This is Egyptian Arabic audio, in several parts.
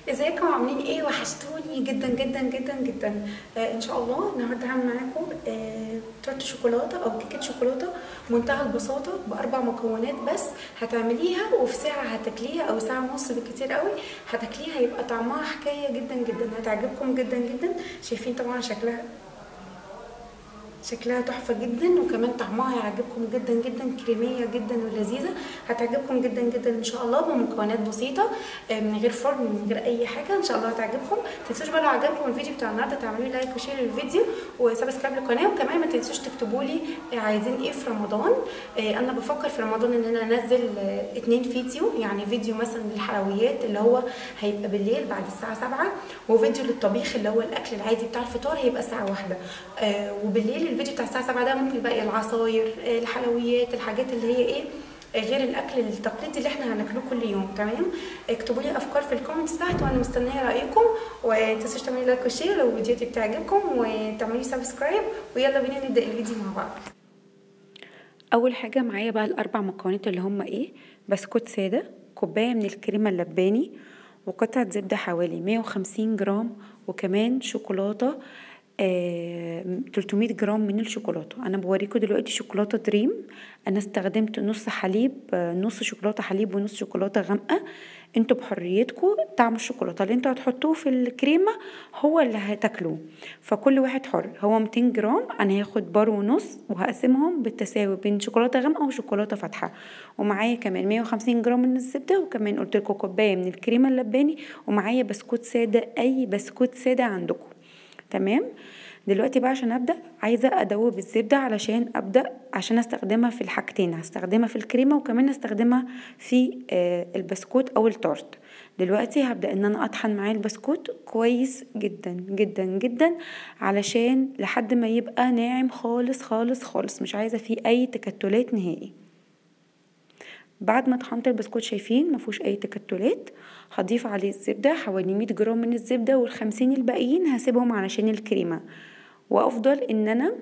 ازيكم عاملين ايه وحشتوني جدا جدا جدا جدا آه ان شاء الله النهارده هعمل معاكم آه تورت شوكولاته او كيكه شوكولاته منتهى البساطه باربع مكونات بس هتعمليها وفي ساعه هتاكليها او ساعه ونص بالكتير قوي هتاكليها هيبقى طعمها حكايه جدا جدا هتعجبكم جدا جدا شايفين طبعا شكلها شكلها تحفة جدا وكمان طعمها هيعجبكم جدا جدا كريمية جدا ولذيذة هتعجبكم جدا جدا ان شاء الله بمكونات بسيطة من غير فرن من غير اي حاجة ان شاء الله هتعجبكم متنسوش بقى لو عجبكم الفيديو بتاع النهارده تعملوا لي لايك وشير للفيديو وسبسكرايب للقناة وكمان ما تنسوش تكتبوا لي عايزين ايه في رمضان انا بفكر في رمضان ان انا انزل اتنين فيديو يعني فيديو مثلا للحلويات اللي هو هيبقى بالليل بعد الساعة سبعة وفيديو للطبيخ اللي هو الاكل العادي بتاع الفطار هيبقى الساعة واحدة وبالليل الفيديو بتاع الساعه 7 ده ممكن بقى العصاير الحلويات الحاجات اللي هي ايه غير الاكل التقليدي اللي احنا هناكله كل يوم تمام اكتبوا لي افكار في الكومنتس تحت وانا مستنيه رايكم ومتنسوش تعملوا لايك وشير لو فيديوهاتي بتعجبكم وتعملوا سبسكرايب ويلا بينا نبدا الفيديو مع بعض اول حاجه معايا بقى الاربع مكونات اللي هم ايه بسكوت ساده كوبايه من الكريمه اللباني وقطعه زبده حوالي 150 جرام وكمان شوكولاته آه 300 جرام من الشوكولاته انا بوريكم دلوقتي شوكولاته دريم انا استخدمت نص حليب آه نص شوكولاته حليب ونص شوكولاته غامقه انتوا بحريتكم طعم الشوكولاته اللي انتوا هتحطوه في الكريمه هو اللي هتاكلوه فكل واحد حر هو 200 جرام انا هاخد بار ونص وهقسمهم بالتساوي بين شوكولاته غامقه وشوكولاته فاتحه ومعايا كمان 150 جرام من الزبده وكمان قلت لكم كوبايه من الكريمه اللباني ومعايا بسكوت ساده اي بسكوت ساده عندكم تمام دلوقتي بقى عشان ابدا عايزه ادوب الزبده علشان ابدا عشان استخدمها في الحاجتين هستخدمها في الكريمه وكمان استخدمها في آه البسكوت او التورت دلوقتي هبدا ان انا اطحن معاه البسكوت كويس جدا جدا جدا علشان لحد ما يبقى ناعم خالص خالص خالص مش عايزه فيه اي تكتلات نهائي بعد ما طحنت البسكوت شايفين مفيهوش اي تكتلات هضيف عليه الزبده حوالي 100 جرام من الزبده والخمسين الباقيين هسيبهم علشان الكريمه وافضل ان انا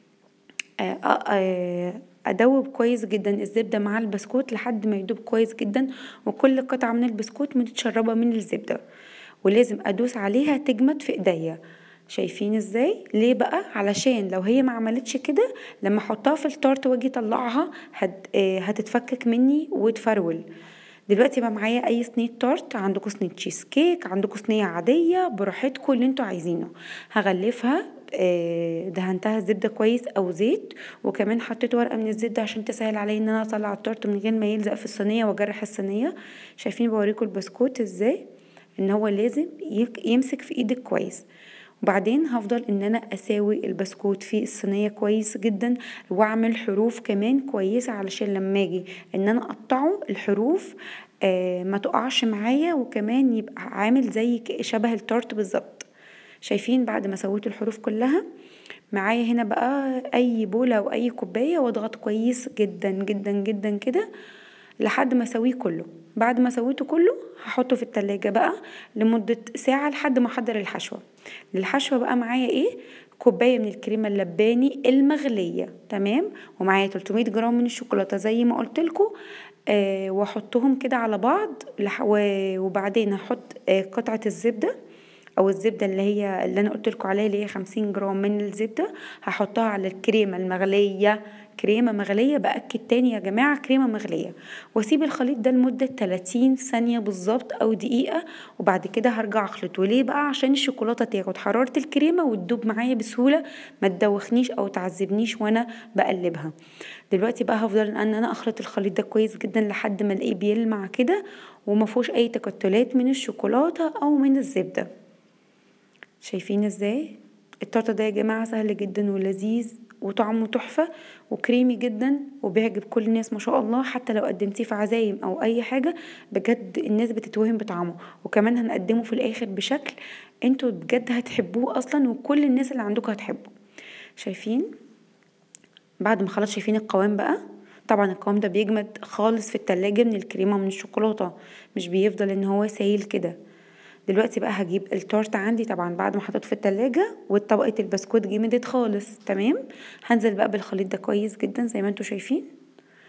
ادوب كويس جدا الزبده مع البسكوت لحد ما يدوب كويس جدا وكل قطعه من البسكوت متشربه من الزبده ولازم ادوس عليها تجمد في ايديا شايفين ازاي ليه بقى علشان لو هي ما عملتش كده لما احطها في التارت واجي اطلعها هت... هتتفكك مني وتفرول دلوقتي بقى معايا اي صينيه تارت عندكم صينيه تشيز كيك عندكم صينيه عاديه براحتكم اللي انتوا عايزينه هغلفها دهنتها زبده كويس او زيت وكمان حطيت ورقه من الزبده عشان تسهل عليا ان انا اطلع التارت من غير ما يلزق في الصينيه واجرح الصينيه شايفين بوريكم البسكوت ازاي ان هو لازم يمسك في ايدك كويس وبعدين هفضل ان انا اساوي البسكوت في الصينيه كويس جدا واعمل حروف كمان كويسه علشان لما اجي ان انا اقطعه الحروف آه ما تقعش معايا وكمان يبقى عامل زي شبه التارت بالظبط شايفين بعد ما سويت الحروف كلها معايا هنا بقى اي بوله او اي كوبايه واضغط كويس جدا جدا جدا كده لحد ما اسويه كله بعد ما سويته كله هحطه في التلاجة بقى لمدة ساعة لحد ما احضر الحشوة الحشوة بقى معايا ايه كوباية من الكريمة اللباني المغلية تمام ومعايا 300 جرام من الشوكولاتة زي ما قلت لكم آه واحطهم كده على بعض وبعدين هحط آه قطعة الزبدة او الزبده اللي هي اللي انا قلت لكم عليها اللي هي 50 جرام من الزبده هحطها على الكريمه المغليه كريمه مغليه باكد تاني يا جماعه كريمه مغليه واسيب الخليط ده لمده 30 ثانيه بالظبط او دقيقه وبعد كده هرجع اخلطه ليه بقى عشان الشوكولاته تاخد حراره الكريمه وتدوب معايا بسهوله ما تدوخنيش او تعذبنيش وانا بقلبها دلوقتي بقى هفضل ان انا اخلط الخليط ده كويس جدا لحد ما الاقيه بيلمع كده وما فيهوش اي تكتلات من الشوكولاته او من الزبده شايفين ازاي التورته ده يا جماعه سهل جدا ولذيذ وطعمه تحفه وكريمي جدا وبيعجب كل الناس ما شاء الله حتى لو قدمتيه في عزايم او اي حاجه بجد الناس بتتوهم بطعمه وكمان هنقدمه في الاخر بشكل انتوا بجد هتحبوه اصلا وكل الناس اللي عندكم هتحبه شايفين بعد ما خلاص شايفين القوام بقى طبعا القوام ده بيجمد خالص في التلاجة من الكريمة ومن الشوكولاتة مش بيفضل ان هو سايل كده دلوقتي بقى هجيب التورته عندي طبعا بعد ما حطيته في التلاجة وطبقة البسكوت جمدت خالص تمام هنزل بقى بالخليط ده كويس جدا زي ما انتوا شايفين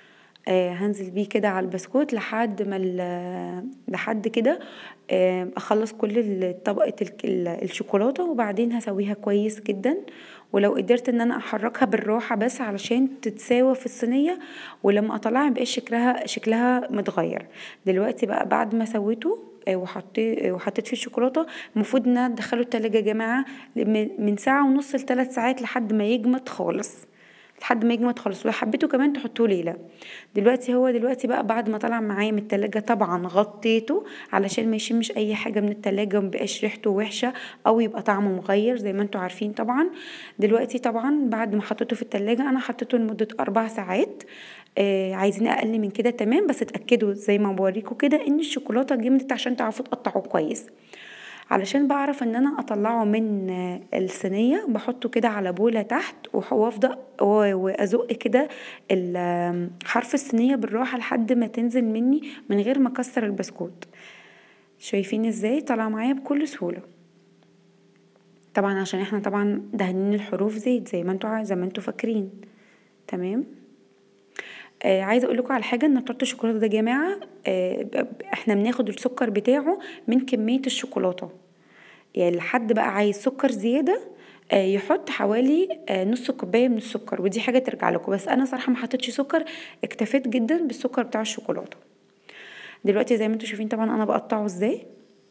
آه هنزل بيه كده على البسكوت لحد ما لحد كده آه اخلص كل طبقه الشوكولاته وبعدين هسويها كويس جدا ولو قدرت ان انا احركها بالراحه بس علشان تتساوى في الصينيه ولما اطلعها ميبقاش شكلها شكلها متغير دلوقتي بقى بعد ما سويته آه، وحطيت آه، وحطيت فيه الشوكولاته المفروض ان انا ادخله التلاجة يا جماعه من ساعه ونص لثلاث ساعات لحد ما يجمد خالص لحد ما يجمد خالص ولو حبيتوا كمان تحطوه ليله دلوقتي هو دلوقتي بقى بعد ما طلع معايا من التلاجة طبعا غطيته علشان ما يشمش اي حاجه من التلاجة ومبقاش ريحته وحشه او يبقى طعمه مغير زي ما انتوا عارفين طبعا دلوقتي طبعا بعد ما حطيته في التلاجة انا حطيته لمده اربع ساعات آه عايزين اقل من كده تمام بس اتاكدوا زي ما بوريكم كده ان الشوكولاته جمدت عشان تعرفوا تقطعوه كويس علشان بعرف ان انا اطلعه من الصينيه بحطه كده على بوله تحت وافضل وازق كده حرف الصينيه بالراحه لحد ما تنزل مني من غير ما اكسر البسكوت شايفين ازاي طلع معايا بكل سهوله طبعا عشان احنا طبعا دهنين الحروف زيت زي ما انتوا زي ما انتوا فاكرين تمام آه عايزه اقول لكم على حاجه ان تورته الشوكولاته ده يا جماعه آه احنا بناخد السكر بتاعه من كميه الشوكولاته يعني لحد بقى عايز سكر زياده آه يحط حوالي آه نص كوبايه من السكر ودي حاجه ترجع لكم بس انا صراحه ما حطيتش سكر اكتفيت جدا بالسكر بتاع الشوكولاته دلوقتي زي ما انتم شايفين طبعا انا بقطعه ازاي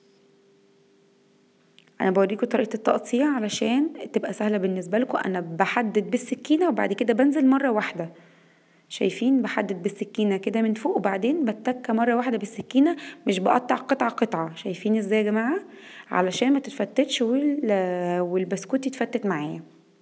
انا بوريكم طريقه التقطيع علشان تبقى سهله بالنسبه لكم انا بحدد بالسكينه وبعد كده بنزل مره واحده شايفين بحدد بالسكينة كده من فوق وبعدين بتك مرة واحدة بالسكينة مش بقطع قطعة قطعة شايفين ازاي يا جماعة علشان ما تتفتتش والبسكوت يتفتت معايا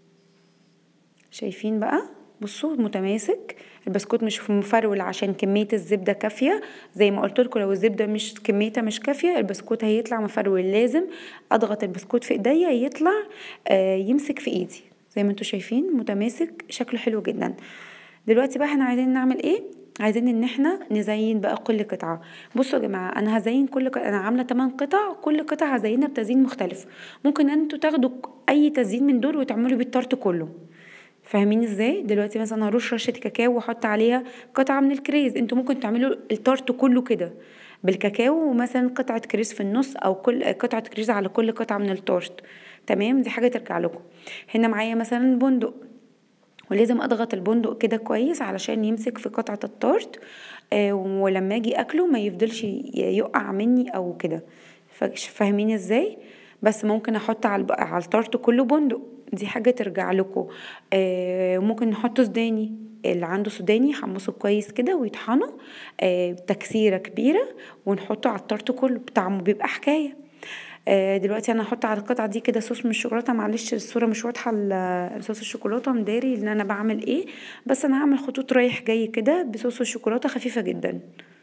شايفين بقى بصوا متماسك البسكوت مش مفرول عشان كمية الزبدة كافية زي ما قلت لكم لو الزبدة مش كميتها مش كافية البسكوت هيطلع مفرول لازم اضغط البسكوت في ايديا يطلع آه يمسك في ايدي زي ما انتوا شايفين متماسك شكله حلو جدا دلوقتي بقى احنا عايزين نعمل ايه عايزين ان احنا نزين بقى كل قطعه بصوا يا جماعه انا هزين كل قطعة انا عامله 8 قطع كل قطعه هزينها بتزيين مختلف ممكن انتوا تاخدوا اي تزيين من دول وتعملوا بيه التارت كله فاهمين ازاي دلوقتي مثلا هرش رشه كاكاو واحط عليها قطعه من الكريز انتوا ممكن تعملوا التارت كله كده بالكاكاو ومثلا قطعه كريز في النص او كل قطعه كريز على كل قطعه من التورت تمام دي حاجه ترجع لكم هنا معايا مثلا بندق ولازم اضغط البندق كده كويس علشان يمسك في قطعة التورت آه ولما اجي اكله ما يفضلش يقع مني او كده فاهمين ازاي بس ممكن احط على على التورت كله بندق دي حاجة ترجع لكم آه ممكن نحط سوداني اللي عنده سوداني يحمصه كويس كده ويطحنه آه تكسيرة كبيرة ونحطه على التورت كله طعمه بيبقى حكاية آه، دلوقتي انا هحط على القطعه دي كده صوص من الشوكولاته معلش الصوره مش واضحه صوص الشوكولاته مداري ان انا بعمل ايه بس انا هعمل خطوط رايح جاي كده بصوص الشوكولاته خفيفه جدا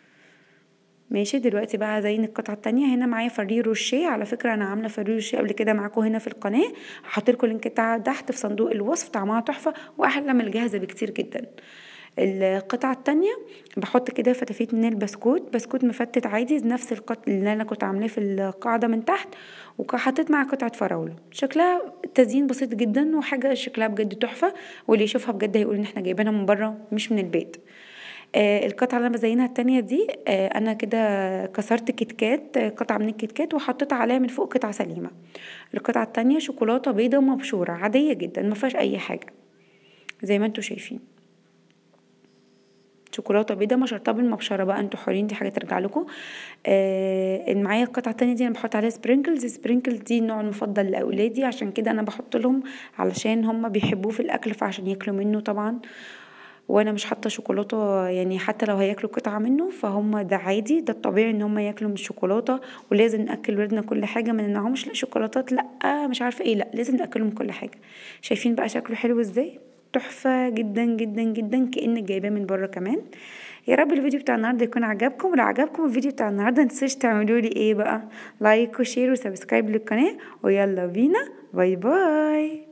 ماشي دلوقتي بقى زين القطعه التانية هنا معايا فرير روشيه على فكره انا عامله فرير روشيه قبل كده معاكم هنا في القناه هحط لكم اللينك بتاعها تحت في صندوق الوصف طعمها تحفه واحلى من الجاهزه بكتير جدا القطعة التانية بحط كده فتافيت من البسكوت بسكوت مفتت عادي نفس القط اللي انا كنت عاملاه في القاعدة من تحت وحطيت معاه قطعة فراولة شكلها تزيين بسيط جدا وحاجة شكلها بجد تحفة واللي يشوفها بجد هيقول ان احنا جايبينها من بره مش من البيت آه القطعة اللي انا بزينها التانية دي آه انا كده كسرت كيت كات آه قطعة من الكيت كات وحطيت عليها من فوق قطعة سليمة القطعة التانية شوكولاتة بيضة مبشورة عادية جدا ما فيهاش اي حاجة زي ما انتوا شايفين شوكولاته بيضه مشرطه بالمبشره بقى انتوا حرين دي حاجه ترجع لكم آه معايا القطعه التانية دي انا بحط عليها سبرينكلز سبرينكلز دي النوع المفضل لاولادي عشان كده انا بحط لهم علشان هم بيحبوه في الاكل فعشان ياكلوا منه طبعا وانا مش حاطه شوكولاته يعني حتى لو هياكلوا قطعه منه فهم ده عادي ده الطبيعي ان هم ياكلوا من الشوكولاته ولازم ناكل ولادنا كل حاجه ما نمنعهمش لا شوكولاتات لا مش عارفه ايه لا لازم ناكلهم كل حاجه شايفين بقى شكله حلو ازاي تحفة جدا جدا جدا كأنك جايباه من بره كمان يا رب الفيديو بتاع النهارده يكون عجبكم ولو عجبكم الفيديو بتاع النهارده متنسوش تعملوا لي ايه بقى لايك وشير وسبسكرايب للقناه ويلا بينا باي باي